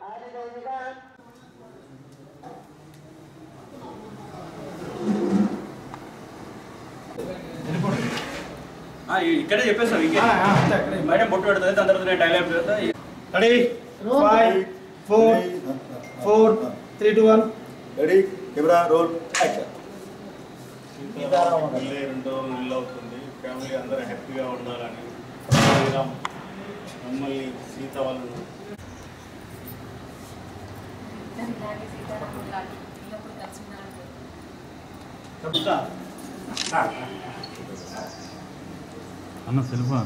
ఆ, ఇక్కడే చెప్పేస్తాం ఇంకే మేడం బొట్టు పెడుతుంది దాని తర్వాత నేను డైలాగ్ పెడతా ready five four four three two one ready camera roll action మళ్ళీ రెండో ఇల్లు అవుతుంది ఫ్యామిలీ అందరూ హ్యాపీగా ఉండాలని శ్రీరామ్ మమ్మల్ని సీత వాళ్ళు ఇలాంటి సీతారాములు లాంటి పిల్లప్పుడు కలిసి ఉన్నారంటే అన్న సెల్ఫా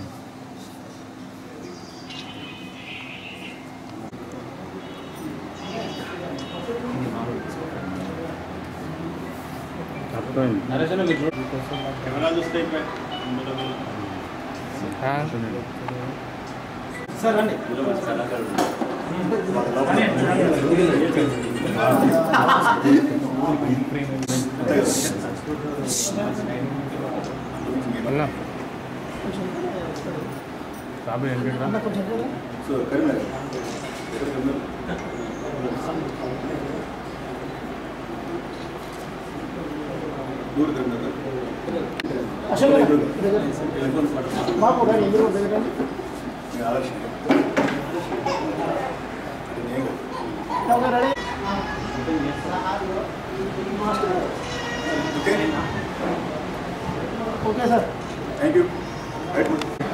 కెమెరా చూస్తే అయిపోయి. ఇందులో సార్ రండి బాబు ఏంటంటే సో కరీంనగర్ దూర కరీంనగర్ బాబు గారు ఎందుకు దగ్గరండి మీ ఆదర్శం నేను కాదు. Ready okay okay sir thank you right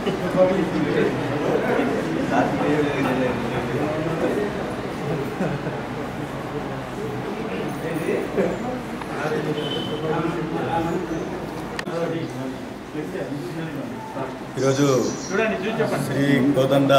ఈరోజు శ్రీ కోదండ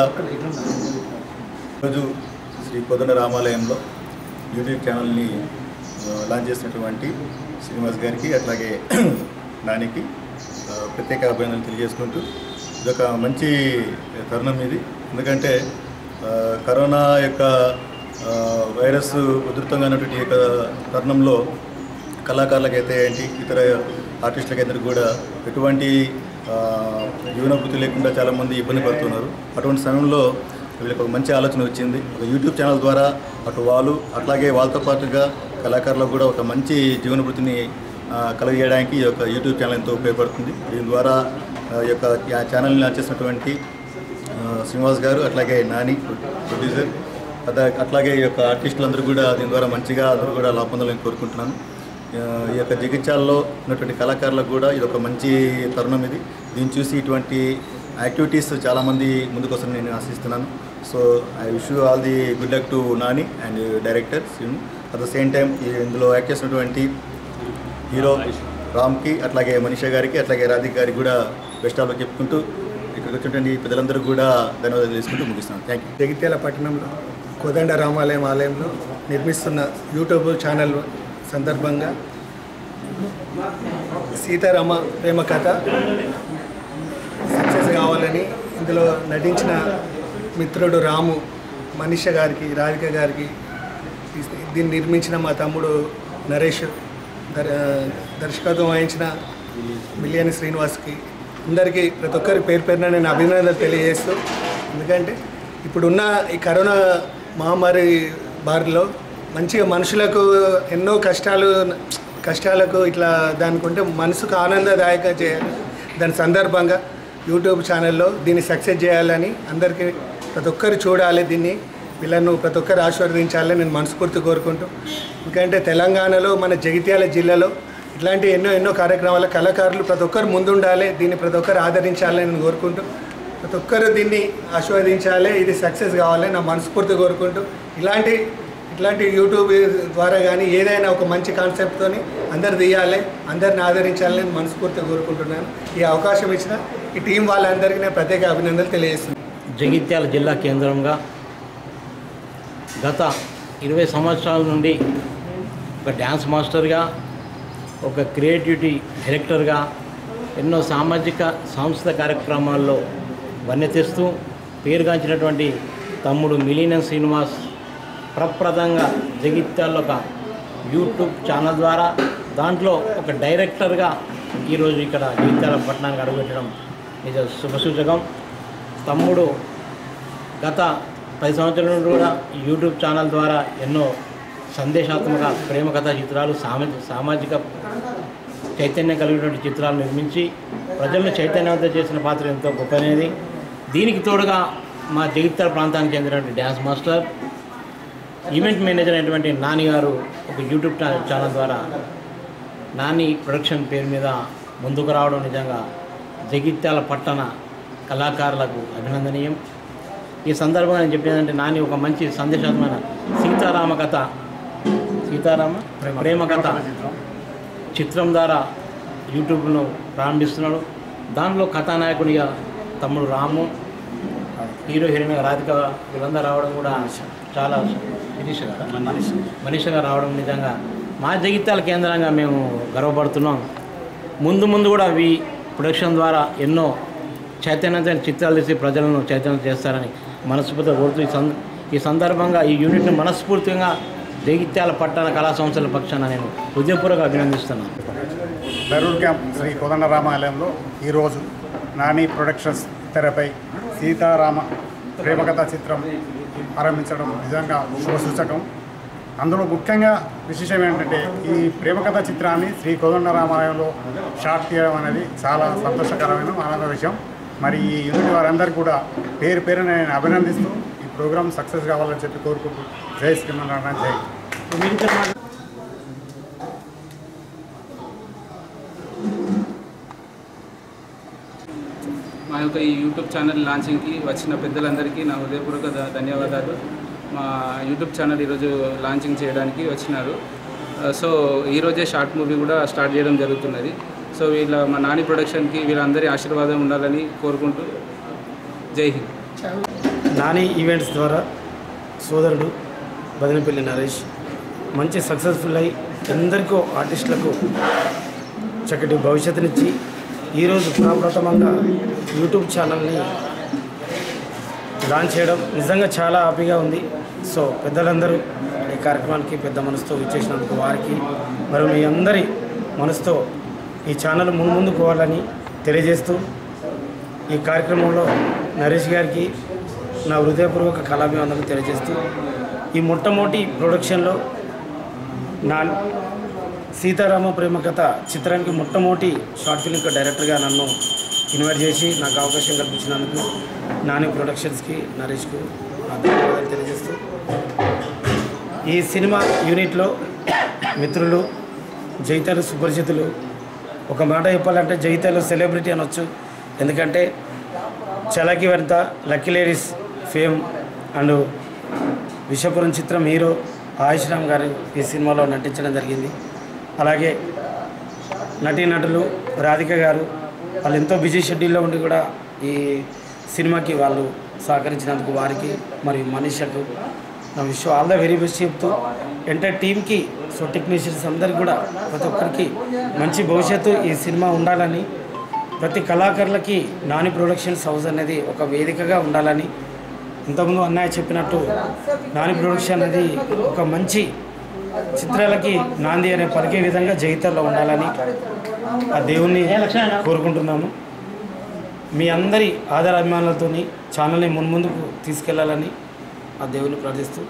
ఈరోజు శ్రీ కోదండ రామాలయంలో యూట్యూబ్ ఛానల్ని ఆ, లాంచ్ చేసినటువంటి శ్రీనివాస్ గారికి అట్లాగే నానికి ఆ, ప్రత్యేక అభినందనలు తెలియజేసుకుంటూ ఇదొక మంచి తరుణం ఇది ఎందుకంటే ఆ, కరోనా యొక్క ఆ, వైరస్ ఉధృతంగా ఉన్నటువంటి ఈ యొక్క తరుణంలో కళాకారులకైతే ఏంటి ఇతర ఆర్టిస్టులకైతే కూడా ఎటువంటి ఆ, జీవనోభృతి లేకుండా చాలామంది ఇబ్బంది పడుతున్నారు అటువంటి సమయంలో వీళ్ళకి ఒక మంచి ఆలోచన వచ్చింది ఒక యూట్యూబ్ ఛానల్ ద్వారా అటు వాళ్ళు అట్లాగే వాళ్ళతో పాటుగా కళాకారులకు కూడా ఒక మంచి జీవనభృతిని ఆ, కలగజేయడానికి ఈ యొక్క యూట్యూబ్ ఛానల్ ఎంతో ఉపయోగపడుతుంది దీని ద్వారా ఆ, ఈ యొక్క ఆ ఛానల్ని లాంచ్ చేసినటువంటి ఆ, శ్రీనివాస్ గారు అట్లాగే నాని ప్రొడ్యూసర్ అద- అట్లాగే ఈ యొక్క ఆర్టిస్టులందరూ కూడా దీని ద్వారా మంచిగా అందరూ కూడా లాభ పొందాలని కోరుకుంటున్నాను ఆ, ఈ యొక్క జగిత్యాల్లో ఉన్నటువంటి కళాకారులకు కూడా ఇది ఒక మంచి తరుణం ఇది దీన్ని చూసి ఇటువంటి యాక్టివిటీస్ చాలామంది ముందుకు వస్తారని నేను ఆశిస్తున్నాను so I wish you all the good luck to Nani and director Srinu at the same time ఇందులో యాక్ట్ చేసినటువంటి హీరో రామ్కి అట్లాగే మనీషా గారికి అట్లాగే రాధిక్ గారికి కూడా బెస్ట్ ఆఫ్ చెప్పుకుంటూ ఇక్కడికి వచ్చినటువంటి పెద్దలందరూ కూడా ధన్యవాదాలు తీసుకుంటూ ముగిస్తున్నాను థ్యాంక్ యూ జగిత్యాల పట్టణంలో కోదండ రామాలయం ఆలయంలో నిర్మిస్తున్న యూట్యూబ్ ఛానల్ సందర్భంగా సీతారామ ప్రేమ కథ సక్సెస్ కావాలని ఇందులో నటించిన మిత్రుడు రాము మనీష గారికి రాధిక గారికి ఈ- దీన్ని నిర్మించిన మా తమ్ముడు నరేష్ దర్ దర్శకత్వం వహించిన మిలియని శ్రీనివాస్కి అందరికీ ప్రతి ఒక్కరి పేరు పేరున నేను అభినందనలు తెలియజేస్తూ ఎందుకంటే ఇప్పుడున్న ఈ కరోనా మహమ్మారి బారిలో మంచిగా మనుషులకు ఎన్నో కష్టాలు కష్టాలకు ఇట్లా దానికి ఉంటే మనసుకు ఆనందదాయక చేయాలి దాని సందర్భంగా యూట్యూబ్ ఛానల్లో దీన్ని సక్సెస్ చేయాలని అందరికీ ప్రతి ఒక్కరు చూడాలి దీన్ని వీళ్ళను ప్రతి ఒక్కరు ఆశీర్వదించాలని నేను మనస్ఫూర్తి కోరుకుంటూ ఎందుకంటే తెలంగాణలో మన జగిత్యాల జిల్లాలో ఇట్లాంటి ఎన్నో ఎన్నో కార్యక్రమాల కళాకారులు ప్రతి ఒక్కరు ముందుండాలి దీన్ని ప్రతి ఒక్కరు ఆదరించాలని నేను కోరుకుంటూ ప్రతి ఒక్కరు దీన్ని ఆస్వాదించాలి ఇది సక్సెస్ కావాలని నా మనస్ఫూర్తి కోరుకుంటూ ఇలాంటి ఇట్లాంటి యూట్యూబ్ ద్వారా కానీ ఏదైనా ఒక మంచి కాన్సెప్ట్తోని అందరు తీయాలి అందరిని ఆదరించాలని నేను మనస్ఫూర్తిగా కోరుకుంటున్నాను ఈ అవకాశం ఇచ్చిన ఈ టీం వాళ్ళందరికీ నేను ప్రత్యేక అభినందనలు తెలియజేస్తున్నాను జగిత్యాల జిల్లా కేంద్రంగా గత ఇరవై సంవత్సరాల నుండి ఒక డ్యాన్స్ మాస్టర్గా ఒక క్రియేటివిటీ డైరెక్టర్గా ఎన్నో సామాజిక సంస్థ కార్యక్రమాల్లో వన్నెతెస్తూ పేరుగాంచినటువంటి తమ్ముడు మిలీనం శ్రీనివాస్ ప్రప్రదంగా జగిత్యాల్లో ఒక యూట్యూబ్ ఛానల్ ద్వారా దాంట్లో ఒక డైరెక్టర్గా ఈరోజు ఇక్కడ జగిత్యాల పట్టణానికి అడుగుపెట్టడం నిజ శుభసూచకం తమ్ముడు గత పది సంవత్సరాల నుండి కూడా ఈ యూట్యూబ్ ఛానల్ ద్వారా ఎన్నో సందేశాత్మక ప్రేమ కథా చిత్రాలు సామాజిక సామాజిక చైతన్యం కలిగినటువంటి చిత్రాలు నిర్మించి ప్రజలను చైతన్యవంతం చేసిన పాత్ర ఎంతో గొప్పనేది దీనికి తోడుగా మా జగిత్యాల ప్రాంతానికి చెందినటువంటి డ్యాన్స్ మాస్టర్ ఈవెంట్ మేనేజర్ అయినటువంటి నాని గారు ఒక యూట్యూబ్ ఛానల్ ఛానల్ ద్వారా నాని ప్రొడక్షన్ పేరు మీద ముందుకు రావడం నిజంగా జగిత్యాల పట్టణ కళాకారులకు అభినందనీయం ఈ సందర్భంగా నేను చెప్పేదంటే నాని ఒక మంచి సందేశాత్మకమైన సీతారామ కథ సీతారామ ప్రేమ కథ చిత్రం ద్వారా యూట్యూబ్ను ప్రారంభిస్తున్నాడు దానిలో కథానాయకుడిగా తమ్ముడు రాము హీరో హీరోయిన్ రాధిక వీళ్ళందరూ రావడం కూడా చాలా మనీష గారా? మనీషగా రావడం నిజంగా మా జగిత్యాల కేంద్రంగా మేము గర్వపడుతున్నాం ముందు ముందు కూడా ఈ ప్రొడక్షన్ ద్వారా ఎన్నో చైతన్యమైన చిత్రాలు తీసి ప్రజలను చైతన్యం చేస్తారని మనస్ఫూర్తిగా కోరుతూ ఈ సంద ఈ సందర్భంగా ఈ యూనిట్ను మనస్ఫూర్తిగా జగిత్యాల పట్టణ కళా సంస్థల పక్షాన నేను హృదయపూర్వక అభినందిస్తున్నాను దరూర్ క్యాంప్ శ్రీ కోదండరామాలయంలో ఈరోజు నాని ప్రొడక్షన్స్ తెరపై సీతారామ ప్రేమకథ చిత్రం ఆరంభించడం నిజంగా శుభసూచకం అందులో ముఖ్యంగా విశేషం ఏంటంటే ఈ ప్రేమకథ చిత్రాన్ని శ్రీ కోదండరామాలయంలో షాట్ తీయడం అనేది చాలా సంతోషకరమైన ఆనంద విషయం మరి ఈ యూనిట్ వారందరికీ కూడా పేరు పేరున నేను అభినందిస్తూ ఈ ప్రోగ్రామ్ సక్సెస్ కావాలని చెప్పి కోరుకుంటూ జై శ్రీమన్నారాయణ జై మా యొక్క ఈ యూట్యూబ్ ఛానల్ లాంచింగ్కి వచ్చిన పెద్దలందరికీ నా హృదయపూర్వక ధ- ధన్యవాదాలు మా యూట్యూబ్ ఛానల్ ఈరోజు లాంచింగ్ చేయడానికి వచ్చినారు ఆ, సో ఈరోజే షార్ట్ మూవీ కూడా స్టార్ట్ చేయడం జరుగుతున్నది సో వీళ్ళ మా నాని ప్రొడక్షన్కి వీళ్ళందరి ఆశీర్వాదం ఉండాలని కోరుకుంటూ జై హింద్ నాని ఈవెంట్స్ ద్వారా సోదరుడు బదినపల్లి నరేష్ మంచి సక్సెస్ఫుల్ అయి ఎందరికో ఆర్టిస్టులకు చక్కటి భవిష్యత్తునిచ్చి ఈరోజు ప్రప్రథమంగా యూట్యూబ్ ఛానల్ని లాంచ్ చేయడం నిజంగా చాలా హ్యాపీగా ఉంది సో పెద్దలందరూ ఈ కార్యక్రమానికి పెద్ద మనసుతో ఇచ్చేసినందుకు వారికి మరి మీ అందరి మనసుతో ఈ ఛానల్ ముందు ముందుకు పోవాలని తెలియజేస్తూ ఈ కార్యక్రమంలో నరేష్ గారికి నా హృదయపూర్వక కళాభివందనలు తెలియజేస్తూ ఈ మొట్టమొదటి ప్రొడక్షన్లో నా సీతారామ ప్రేమ కథ చిత్రానికి మొట్టమొదటి షార్ట్ ఫిల్మ్ డైరెక్టర్గా నన్ను ఇన్వైట్ చేసి నాకు అవకాశం కల్పించినందుకు నాని ప్రొడక్షన్స్కి నరేష్కు నా ధన్యవాదాలు తెలియజేస్తూ ఈ సినిమా యూనిట్లో మిత్రులు జైతాలు సుపరిచితులు ఒక మాట చెప్పాలంటే జైతాలు సెలబ్రిటీ అనొచ్చు ఎందుకంటే చలకి Vanitha lucky ladies fame and విషపురం చిత్రం హీరో ఆయుష్రామ్ గారు ఈ సినిమాలో నటించడం జరిగింది అలాగే నటీనటులు రాధిక గారు వాళ్ళు ఎంతో బిజీ షెడ్యూల్లో ఉండి కూడా ఈ సినిమాకి వాళ్ళు సహకరించినందుకు వారికి మరియు మనీషకు నా wish all the very best చెప్తూ ఎంటైర్ టీమ్కి సో టెక్నీషియన్స్ అందరికీ కూడా ప్రతి ఒక్కరికి మంచి భవిష్యత్తు ఈ సినిమా ఉండాలని ప్రతి కళాకారులకి నాని ప్రొడక్షన్స్ హౌస్ అనేది ఒక వేదికగా ఉండాలని ఇంతకుముందు అన్నయ్య చెప్పినట్టు నాని ప్రొడక్షన్ అనేది ఒక మంచి చిత్రాలకి నాంది అనే పలికే విధంగా జగిత్యాల్లో ఉండాలని ఆ దేవుణ్ణి కోరుకుంటున్నాను మీ అందరి ఆధార అభిమానులతో ఛానల్ని మున్ముందుకు తీసుకెళ్లాలని ఆ దేవుని ప్రార్థిస్తూ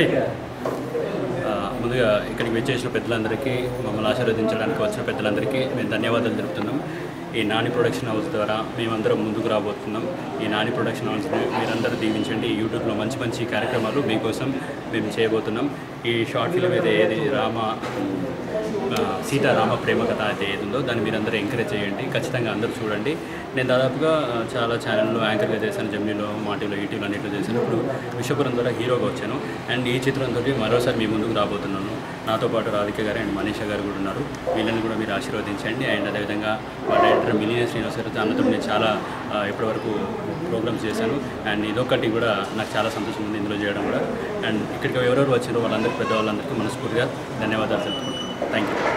ఆ, ముందుగా ఇక్కడికి వచ్చేసిన పెద్దలందరికీ మమ్మల్ని ఆశీర్వదించడానికి వచ్చిన పెద్దలందరికీ మేము ధన్యవాదాలు తెలుపుతున్నాం ఈ నాని ప్రొడక్షన్ హౌస్ ద్వారా మేమందరం ముందుకు రాబోతున్నాం ఈ నాని ప్రొడక్షన్ హౌస్ని మీరందరూ దీవించండి యూట్యూబ్లో మంచి మంచి కార్యక్రమాలు మీకోసం మేము చేయబోతున్నాం ఈ షార్ట్ ఫిల్మ్ అయితే ఏది రామ ఆ, సీతారామ ప్రేమ కథ అయితే ఏది ఉందో దాన్ని మీరందరూ ఎంకరేజ్ చేయండి ఖచ్చితంగా అందరూ చూడండి నేను దాదాపుగా ఆ, చాలా ఛానల్లో యాంకర్గా చేశాను జమ్నీలో మాటిలో ఈటీవీలో అన్నింటిలో చేశాను ఇప్పుడు విశ్వపురం ద్వారా హీరోగా వచ్చాను అండ్ ఈ చిత్రంతో మరోసారి మీ ముందుకు రాబోతున్నాను నాతో పాటు రాధిక గారు అండ్ మనీషా గారు కూడా ఉన్నారు వీళ్ళని కూడా మీరు ఆశీర్వదించండి అండ్ అదేవిధంగా మా డైరెక్టర్ మిలియన్ శ్రీనివాస్ గారు అన్నతో నేను చాలా ఆ, ఇప్పటివరకు ప్రోగ్రామ్స్ చేశాను అండ్ ఇదొక్కటి కూడా నాకు చాలా సంతోషం ఉంది ఇందులో చేయడం కూడా అండ్ ఇక్కడికి ఎవరెవరు వచ్చారో వాళ్ళందరికీ పెద్దవాళ్ళందరికీ మనస్ఫూర్తిగా ధన్యవాదాలు తెలుపుకుంటున్నాను థ్యాంక్ యూ